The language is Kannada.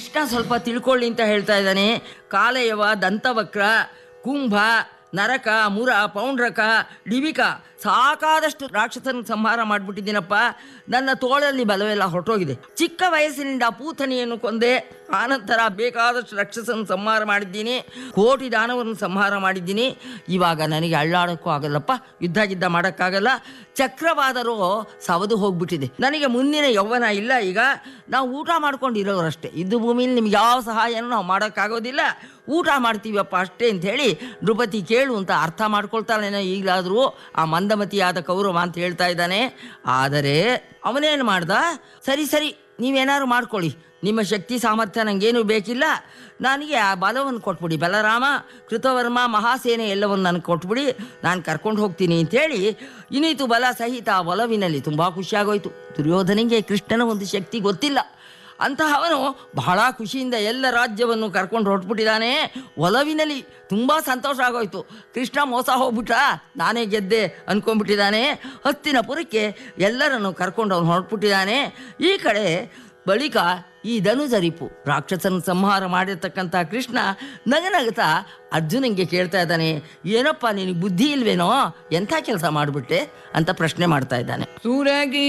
ಕೃಷ್ಣ ಸ್ವಲ್ಪ ತಿಳ್ಕೊಳ್ಳಿ ಅಂತ ಹೇಳ್ತಾ ಇದ್ದಾನೆ ಕಾಲಯವ ದಂತವಕ್ರ ಕುಂಭ ನರಕ ಮುರ ಪೌಂಡ್ರಕ ಡಿವಿಕ ಸಾಕಾದಷ್ಟು ರಾಕ್ಷಸನ ಸಂಹಾರ ಮಾಡಿಬಿಟ್ಟಿದ್ದೀನಪ್ಪ ನನ್ನ ತೋಳಲ್ಲಿ ಬಲವೆಲ್ಲ ಹೊರಟೋಗಿದೆ ಚಿಕ್ಕ ವಯಸ್ಸಿನಿಂದ ಪೂತನಿಯನ್ನು ಕೊಂದೆ ಆನಂತರ ಬೇಕಾದಷ್ಟು ರಾಕ್ಷಸನ ಸಂಹಾರ ಮಾಡಿದ್ದೀನಿ ಕೋಟಿ ದಾನವನ್ನು ಸಂಹಾರ ಮಾಡಿದ್ದೀನಿ ಇವಾಗ ನನಗೆ ಅಳ್ಳಾಡೋಕ್ಕೂ ಆಗಲ್ಲಪ್ಪ ಯುದ್ಧ ಗಿದ್ದ ಮಾಡೋಕ್ಕಾಗಲ್ಲ ಚಕ್ರವಾದರೂ ಸವದು ಹೋಗ್ಬಿಟ್ಟಿದೆ ನನಗೆ ಮುಂದಿನ ಯೌವನ ಇಲ್ಲ ಈಗ ನಾವು ಊಟ ಮಾಡ್ಕೊಂಡು ಇರೋರಷ್ಟೇ ಇದ್ದು ಭೂಮಿಯಲ್ಲಿ ನಿಮ್ಗೆ ಯಾವ ಸಹಾಯನೂ ನಾವು ಮಾಡೋಕ್ಕಾಗೋದಿಲ್ಲ ಊಟ ಮಾಡ್ತೀವಪ್ಪ ಅಷ್ಟೇ ಅಂತ ಹೇಳಿ ನೃಪತಿ ಕೇಳು ಅಂತ ಅರ್ಥ ಮಾಡ್ಕೊಳ್ತಾನೇನೋ ಈಗಲಾದರೂ ಆ ಮಂದಮತಿಯಾದ ಕೌರವ ಅಂತ ಹೇಳ್ತಾ ಇದ್ದಾನೆ ಆದರೆ ಅವನೇನು ಮಾಡ್ದ ಸರಿ ಸರಿ ನೀವೇನಾದ್ರು ಮಾಡ್ಕೊಳ್ಳಿ ನಿಮ್ಮ ಶಕ್ತಿ ಸಾಮರ್ಥ್ಯ ನನಗೇನು ಬೇಕಿಲ್ಲ ನನಗೆ ಆ ಬಲವನ್ನು ಕೊಟ್ಬಿಡಿ ಬಲರಾಮ ಕೃತವರ್ಮ ಮಹಾಸೇನೆ ಎಲ್ಲವನ್ನು ನನಗೆ ಕೊಟ್ಬಿಡಿ ನಾನು ಕರ್ಕೊಂಡು ಹೋಗ್ತೀನಿ ಅಂತೇಳಿ ಇನ್ನಿತು ಬಲ ಸಹಿತ ಆ ಒಲವಿನಲ್ಲಿ ತುಂಬ ಖುಷಿಯಾಗೋಯ್ತು ದುರ್ಯೋಧನಿಗೆ ಕೃಷ್ಣನ ಒಂದು ಶಕ್ತಿ ಗೊತ್ತಿಲ್ಲ ಅಂತಹವನು ಬಹಳ ಖುಷಿಯಿಂದ ಎಲ್ಲ ರಾಜ್ಯವನ್ನು ಕರ್ಕೊಂಡು ಹೊರಟ್ಬಿಟ್ಟಿದ್ದಾನೆ ಒಲವಿನಲ್ಲಿ ತುಂಬ ಸಂತೋಷ ಆಗೋಯ್ತು ಕೃಷ್ಣ ಮೋಸ ಹೋಗ್ಬಿಟ್ಟ ನಾನೇ ಗೆದ್ದೆ ಅನ್ಕೊಂಡ್ಬಿಟ್ಟಿದ್ದಾನೆ ಹಸ್ತಿನಪುರಕ್ಕೆ ಎಲ್ಲರನ್ನು ಕರ್ಕೊಂಡು ಅವನು ಹೊರಟ್ಬಿಟ್ಟಿದ್ದಾನೆ ಈ ಕಡೆ ಬಳಿಕ ಈ ಧನುಜರಿಪು ರಾಕ್ಷಸನ ಸಂಹಾರ ಮಾಡಿರ್ತಕ್ಕಂಥ ಕೃಷ್ಣ ನಗನಗತಾ ಅರ್ಜುನಂಗೆ ಕೇಳ್ತಾ ಇದ್ದಾನೆ ಏನಪ್ಪ ನಿನಗೆ ಬುದ್ಧಿ ಇಲ್ವೇನೋ ಎಂಥ ಕೆಲಸ ಮಾಡಿಬಿಟ್ಟೆ ಅಂತ ಪ್ರಶ್ನೆ ಮಾಡ್ತಾ ಇದ್ದಾನೆ ಸುರಗಿ